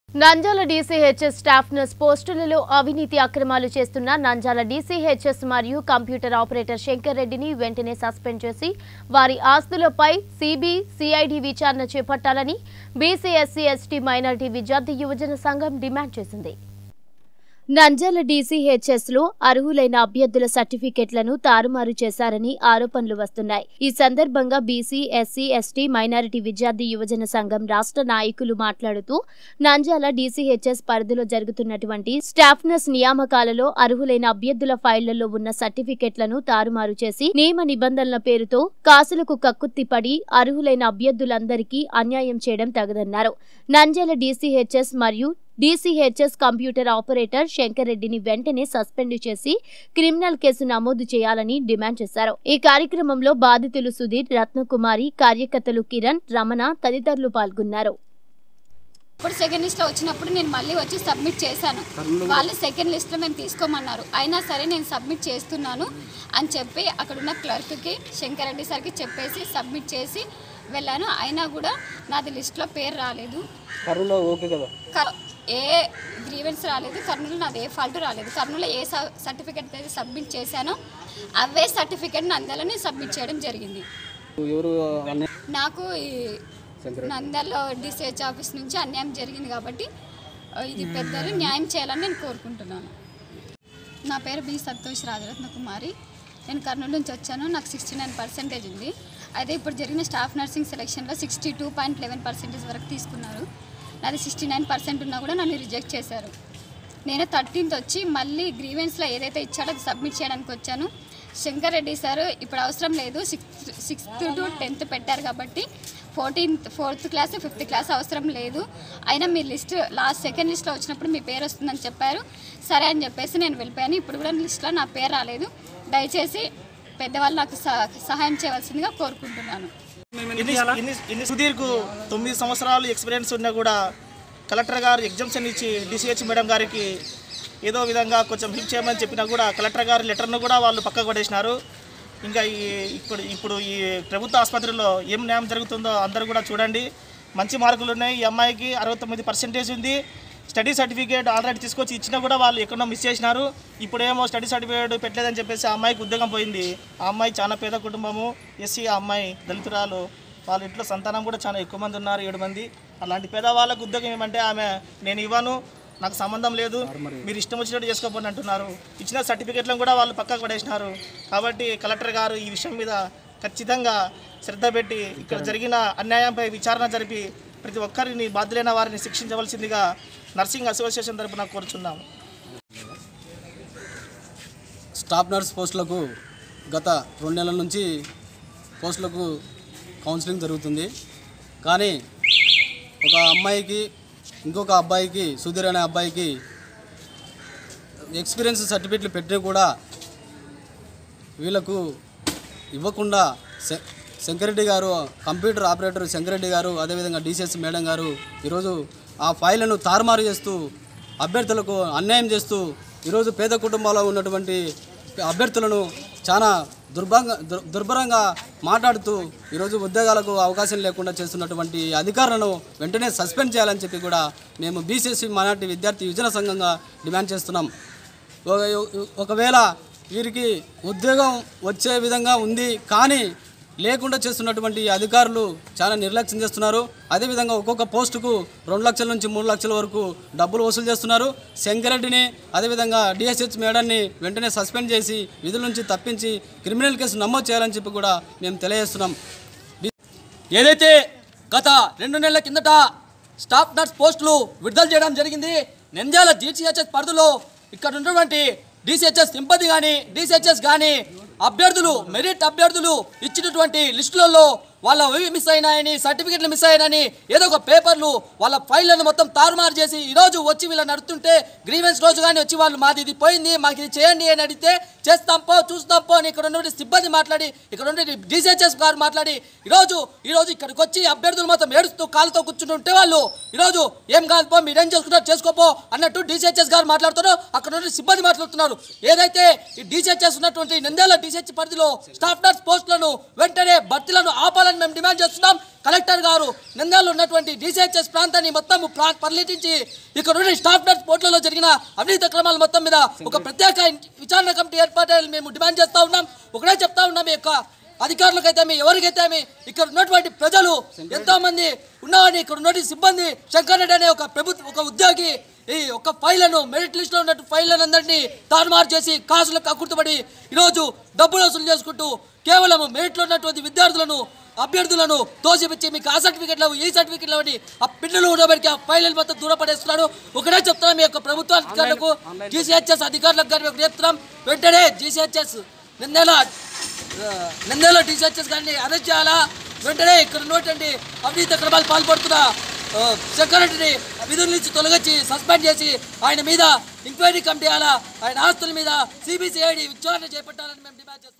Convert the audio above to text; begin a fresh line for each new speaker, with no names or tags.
నంజాల DCHS staff nurse పోస్టులలో అవినీతి అక్రమాలు చేస్తున్న నంజాల డీసీహెచ్ఎస్ మరియు కంప్యూటర్ ఆపరేటర్ శంకర్ రెడ్డిని వెంటనే సస్పెండ్ చేసి వారి ఆస్తులపై సిబి సిఐడి విచారణ చేపట్టాలని బీసీ ఎస్సీ ఎస్టీ మైనారిటీ విద్యార్థి యువజన సంఘం డిమాండ్ చేసింది నంజాల డీసీహెచ్ఎస్ లో అర్హులైన అభ్యర్థుల సర్టిఫికెట్లను తారుమారు చేశారని ఆరోపణలు వస్తున్నాయి ఈ సందర్భంగా బీసీ ఎస్సీ ఎస్టీ మైనారిటీ విద్యార్థి యువజన సంఘం రాష్ట్ర నాయకులు మాట్లాడుతూ నంజాల డీసీహెచ్ఎస్ పరిధిలో జరుగుతున్నటువంటి స్టాఫ్ నర్స్ నియామకాలలో అర్హులైన అభ్యర్థుల ఫైళ్లలో ఉన్న సర్టిఫికెట్లను తారుమారు చేసి నియమ నిబంధనల పేరుతో కాసులకు కక్కుత్తిపడి అర్హులైన అభ్యర్థులందరికీ అన్యాయం చేయడం తగదన్నారు నంజాల డీసీహెచ్ఎస్ మరియు డీసీహెచ్ఎస్ కంప్యూటర్ ఆపరేటర్ శంకర్ రెడ్డిని వెంటనే సస్పెండ్ చేసి క్రిమినల్ కేసు నమోదు చేయాలని డిమాండ్ చేశారు ఈ కార్యక్రమంలో బాధితులు సుధీర్ రత్నకుమారి కార్యకర్తలు కిరణ్ రమణ తదితరులు పాల్గొన్నారు
ఇప్పుడు సెకండ్ లిస్ట్లో వచ్చినప్పుడు నేను మళ్ళీ వచ్చి సబ్మిట్ చేశాను వాళ్ళు సెకండ్ లిస్ట్లో మేము తీసుకోమన్నారు అయినా సరే నేను సబ్మిట్ చేస్తున్నాను అని చెప్పి అక్కడున్న క్లర్క్కి శంకరెడ్డి సార్కి చెప్పేసి సబ్మిట్ చేసి వెళ్ళాను అయినా కూడా నాది లిస్ట్లో పేరు రాలేదు
కర్నూలు ఓకే కదా
కర్- ఏ గ్రీవెన్స్ రాలేదు కర్నూలు నాది ఏ ఫాల్ట్ రాలేదు కర్నూలు ఏ సర్టిఫికెట్ అయితే సబ్మిట్ చేశానో అవే సర్టిఫికెట్ నందలని సబ్మిట్ చేయడం జరిగింది
ఎవరు అన్నయ్య
నాకు ఈ నంద్యాలలో డిసిహెచ్ ఆఫీస్ నుంచి అన్యాయం జరిగింది కాబట్టి ఆ, ఇది పెద్దలు న్యాయం చేయాలని నేను కోరుకుంటున్నాను నా పేరు బి సంతోష్ రాజరత్న కుమారి నేను కర్నూలు నుంచి వచ్చాను నాకు సిక్స్టీ నైన్ పర్సెంటేజ్ ఉంది అయితే ఇప్పుడు జరిగిన స్టాఫ్ నర్సింగ్ సెలెక్షన్లో sixty two point eleven percentage వరకు తీసుకున్నారు నాది సిక్స్టీ నైన్ పర్సెంట్ ఉన్నా కూడా నన్ను రిజెక్ట్ చేశారు నేను థర్టీన్త్ వచ్చి మళ్ళీ గ్రీవెన్స్లో ఏదైతే ఇచ్చాడో అది సబ్మిట్ చేయడానికి వచ్చాను శంకర్ రెడ్డి సార్ ఇప్పుడు అవసరం లేదు సిక్స్త్ సిక్స్త్ టు టెన్త్ పెట్టారు కాబట్టి fourteenth fourth class fifth class అవసరం లేదు అయినా మీ లిస్ట్ లాస్ట్ సెకండ్ లిస్ట్లో వచ్చినప్పుడు మీ పేరు వస్తుందని చెప్పారు సరే అని చెప్పేసి నేను వెళ్ళిపోయాను ఇప్పుడు కూడా లిస్ట్లో నా పేరు రాలేదు దయచేసి పెద్దవాళ్ళు నాకు సహ- సహాయం చేయవలసిందిగా కోరుకుంటున్నాను
ఇన్ని ఇన్ని ఇన్ని సుధీర్కు తొమ్మిది సంవత్సరాలు ఎక్స్పీరియన్స్ ఉన్నా కూడా కలెక్టర్ గారు ఎగ్జామ్షన్ ఇచ్చి డిసిహెచ్ మేడం గారికి ఏదో విధంగా కొంచెం హెల్ప్ చేయమని చెప్పినా కూడా కలెక్టర్ గారి లెటర్ను కూడా వాళ్ళు పక్కకు పడేసినారు ఇంకా ఈ ఇప్పుడు ఇప్పుడు ఈ ప్రభుత్వ ఆసుపత్రిలో ఏం న్యాయం జరుగుతుందో అందరూ కూడా చూడండి మంచి మార్కులు ఉన్నాయి ఈ అమ్మాయికి అరవై తొమ్మిది పర్సెంటేజ్ ఉంది స్టడీ సర్టిఫికేట్ ఆల్రెడీ తీసుకొచ్చి ఇచ్చినా కూడా వాళ్ళు ఎక్కడో మిస్ చేసినారు ఇప్పుడేమో స్టడీ సర్టిఫికేట్ పెట్టలేదని చెప్పేసి ఆ అమ్మాయికి ఉద్యోగం పోయింది ఆ అమ్మాయి చాలా పేద కుటుంబము ఎస్సీ ఆ అమ్మాయి దళితురాలు వాళ్ళ ఇంట్లో సంతానం కూడా చాలా ఎక్కువ మంది ఉన్నారు ఏడు మంది అలాంటి పేదవాళ్ళకు ఉద్యోగం ఏమంటే ఆమె నేను ఇవ్వను నాకు సంబంధం లేదు మీరు ఇష్టం వచ్చినట్టు చేసుకోపోని అంటున్నారు ఇచ్చిన సర్టిఫికేట్లను కూడా వాళ్ళు పక్కకు పడేసినారు కాబట్టి కలెక్టర్ గారు ఈ విషయం మీద ఖచ్చితంగా శ్రద్ధ పెట్టి ఇక్కడ జరిగిన అన్యాయంపై విచారణ జరిపి ప్రతి ఒక్కరిని బాధ్యులైన వారిని శిక్షించవలసిందిగా నర్సింగ్ అసోసియేషన్ తరపున కోరుచున్నాము
స్టాఫ్ నర్స్ పోస్టులకు గత రెండు నెలల నుంచి పోస్టులకు కౌన్సిలింగ్ జరుగుతుంది కానీ ఒక అమ్మాయికి ఇంకొక అబ్బాయికి సుధీర్ అనే అబ్బాయికి ఎక్స్పీరియన్స్ సర్టిఫికెట్లు పెట్టి కూడా వీళ్ళకు ఇవ్వకుండా శ- శంకరెడ్డి గారు కంప్యూటర్ ఆపరేటర్ శంకరెడ్డి గారు అదేవిధంగా డిసిఎస్ మేడం గారు ఈరోజు ఆ ఫైళ్లను తారుమారు చేస్తూ అభ్యర్థులకు అన్యాయం చేస్తూ ఈరోజు పేద కుటుంబాల్లో ఉన్నటువంటి అభ్యర్థులను చాలా దుర్భంగా దుర్- దుర్భరంగా మాట్లాడుతూ ఈరోజు ఉద్యోగాలకు అవకాశం లేకుండా చేస్తున్నటువంటి అధికారులను వెంటనే సస్పెండ్ చేయాలని చెప్పి కూడా మేము బీసీసీ మైనార్టీ విద్యార్థి యువజన సంఘంగా డిమాండ్ చేస్తున్నాం ఒక- ఒకవేళ వీరికి ఉద్యోగం వచ్చే విధంగా ఉంది కానీ లేకుండా చేస్తున్నటువంటి ఈ అధికారులు చాలా నిర్లక్ష్యం చేస్తున్నారు అదేవిధంగా ఒక్కొక్క పోస్టుకు రెండు లక్షల నుంచి మూడు లక్షల వరకు డబ్బులు వసూలు చేస్తున్నారు శంకరెడ్డిని అదేవిధంగా డిఎస్హెచ్ మేడాన్ని వెంటనే సస్పెండ్ చేసి విధుల నుంచి తప్పించి క్రిమినల్ కేసు నమోదు చేయాలని చెప్పి కూడా మేము తెలియజేస్తున్నాం
ఏదైతే గత రెండు నెలల కిందట స్టాఫ్ నర్స్ పోస్టులు విడుదల చేయడం జరిగింది నంద్యాల డిసిహెచ్ఎస్ పరిధిలో ఇక్కడ ఉన్నటువంటి డిసిహెచ్ఎస్ సింపతి కానీ డిసిహెచ్ఎస్ కానీ అభ్యర్థులు మెరిట్ అభ్యర్థులు ఇచ్చినటువంటి లిస్టులలో వాళ్ళ అవి మిస్ అయినాయని సర్టిఫికెట్లు మిస్ అయినాయని ఏదో ఒక పేపర్లు వాళ్ళ ఫైళ్ళను మొత్తం తారుమారు చేసి ఈరోజు వచ్చి వీళ్ళని నడుతుంటే గ్రీవెన్స్ రోజు కానీ వచ్చి వాళ్ళు మాది ఇది పోయింది మాకు ఇది చేయండి అని అడిగితే చేస్తాం పో చూస్తాం పో అని ఇక్కడ ఉన్నటువంటి సిబ్బంది మాట్లాడి ఇక్కడ ఉన్నటువంటి డిసిహెచ్ఎస్ గారు మాట్లాడి ఈరోజు ఈరోజు ఇక్కడికి వచ్చి అభ్యర్థులు మొత్తం ఏడుస్తూ కాలుతో కూర్చుని ఉంటే వాళ్ళు ఈరోజు ఏం కాదు పో మీరు ఏం చేసుకుంటారు చేసుకోపో అన్నట్టు డిసిహెచ్ఎస్ గారు మాట్లాడుతారు అక్కడ ఉన్న సిబ్బంది మాట్లాడుతున్నారు ఏదైతే ఈ డిసిహెచ్ఎస్ ఉన్నటువంటి నంద్యాల డిసిహెచ్ పరిధిలో స్టాఫ్ నర్స్ పోస్టులను వెంటనే భర్తీలను ఆపాలని చేయాలని మేము డిమాండ్ చేస్తున్నాం కలెక్టర్ గారు నిందాలు ఉన్నటువంటి డిసిహెచ్ఎస్ ప్రాంతాన్ని మొత్తం ప్రా- పరిశీలించి ఇక్కడ ఉన్న స్టాఫ్ నర్స్ పోర్టులలో జరిగిన అవినీతి క్రమాల మొత్తం మీద ఒక ప్రత్యేక ఇన్- విచారణ కమిటీ ఏర్పాటు చేయాలని మేము డిమాండ్ చేస్తా ఉన్నాం ఒకటే చెప్తా ఉన్నాం ఈ యొక్క అధికారులకైతే ఎవరికైతే ఇక్కడ ఉన్నటువంటి ప్రజలు ఎంతో మంది ఉన్నవాడిని ఇక్కడ ఉన్నటువంటి సిబ్బంది శంకర్ రెడ్డి అనే ఒక ప్రభుత్వ ఒక ఉద్యోగి ఈ ఒక ఫైళ్లను మెరిట్ లిస్ట్ లో ఉన్నట్టు ఫైళ్లను అందరినీ తారుమారు చేసి కాసులకు కక్కుర్తుపడి ఈరోజు డబ్బులు వసూలు చేసుకుంటూ కేవలం మెరిట్ లో ఉన్నటువంటి విద్యార్థులను అభ్యర్థులను తోసిపిచ్చి మీకు ఆ సర్టిఫికెట్లు ఈ సర్టిఫికెట్లు అని ఆ పిల్లలు ఉండబడికి ఆ ఫైళ్ళని మొత్తం దూరపడేస్తున్నాడు ఒకటే చెప్తున్నాం మీ యొక్క ప్రభుత్వ అధికారులకు జీసీహెచ్ఎస్ అధికారులకు కానీ ఒకటి చెప్తున్నాం వెంటనే జీసీహెచ్ఎస్ నిందేలా నిందేలో టీచర్స్ కానీ అరెస్ట్ చేయాలా వెంటనే ఇక్కడ ఉన్నటువంటి అవినీతి క్రమాలు పాల్పడుతున్న ఆ, సెక్రటరీని విధుల నుంచి తొలగించి సస్పెండ్ చేసి ఆయన మీద ఎంక్వైరీ కమిటీ చేయాలా ఆయన ఆస్తుల మీద సిబిసిఐడి విచారణ చేపట్టాలని మేము డిమాండ్ చేస్తాం